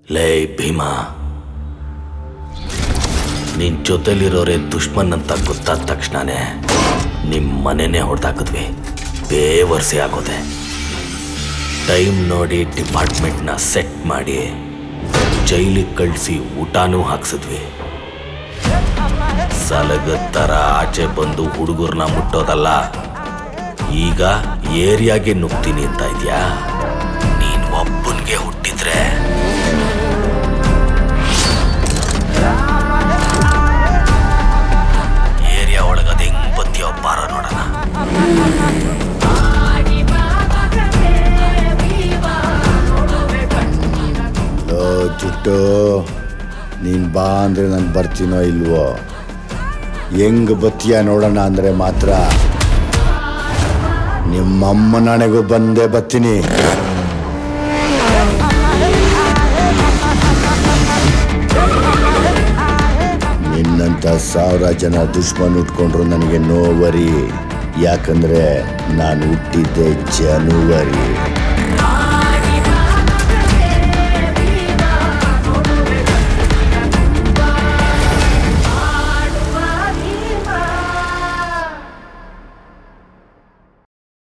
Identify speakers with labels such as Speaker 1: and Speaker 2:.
Speaker 1: ಲೇ ಭೀಮಾ ನಿನ್ ಜೊತೆಲಿರೋರೆ ದುಶ್ಮನ್ ಅಂತ ಗೊತ್ತಾದ ತಕ್ಷಣನೇ ನಿಮ್ಮ ಮನೆನೇ ಹೊಡೆದಾಕಿದ್ವಿ ಬೇವರ್ಸಿ ಆಗೋದೆ ಟೈಮ್ ನೋಡಿ ಡಿಪಾರ್ಟ್ಮೆಂಟ್ನ ಸೆಟ್ ಮಾಡಿ ಜೈಲಿಗೆ ಕಳಿಸಿ ಊಟನೂ ಹಾಕ್ಸಿದ್ವಿ ಸಲಗದ ಥರ ಆಚೆ ಬಂದು ಹುಡುಗರ್ನ ಮುಟ್ಟೋದಲ್ಲ ಈಗ ಏರಿಯಾಗೆ ನುಗ್ತೀನಿ ಅಂತ ಇದ್ಯಾ ನೀನ್ ಒಬ್ಬನ್ಗೆ ಹುಟ್ಟಿದ್ರೆ ಏರಿಯಾ ಒಳಗದ ಹೆಂಗ್ ಬತ್ತಿಯೋ ಬಾರ ನೋಡೋಣ
Speaker 2: ಲೋ ಜುಟ್ಟು ನೀನು ಬಾ ಅಂದರೆ ನಾನು ಬರ್ತೀನೋ ಇಲ್ವೋ ಹೆಂಗ್ ಬತ್ತೀಯ ನೋಡೋಣ ಅಂದರೆ ಮಾತ್ರ ನಿಮ್ಮಮ್ಮ ನನಗೂ ಬಂದೇ ಬರ್ತೀನಿ ನಿನ್ನಂಥ ಸಾವಿರ ಜನ ದುಶ್ಮನ್ ಉಟ್ಕೊಂಡ್ರು ನನಗೆ ನೋವರಿ ಯಾಕಂದ್ರೆ ನಾನು ಹುಟ್ಟಿದ್ದೆ ಜನವರಿ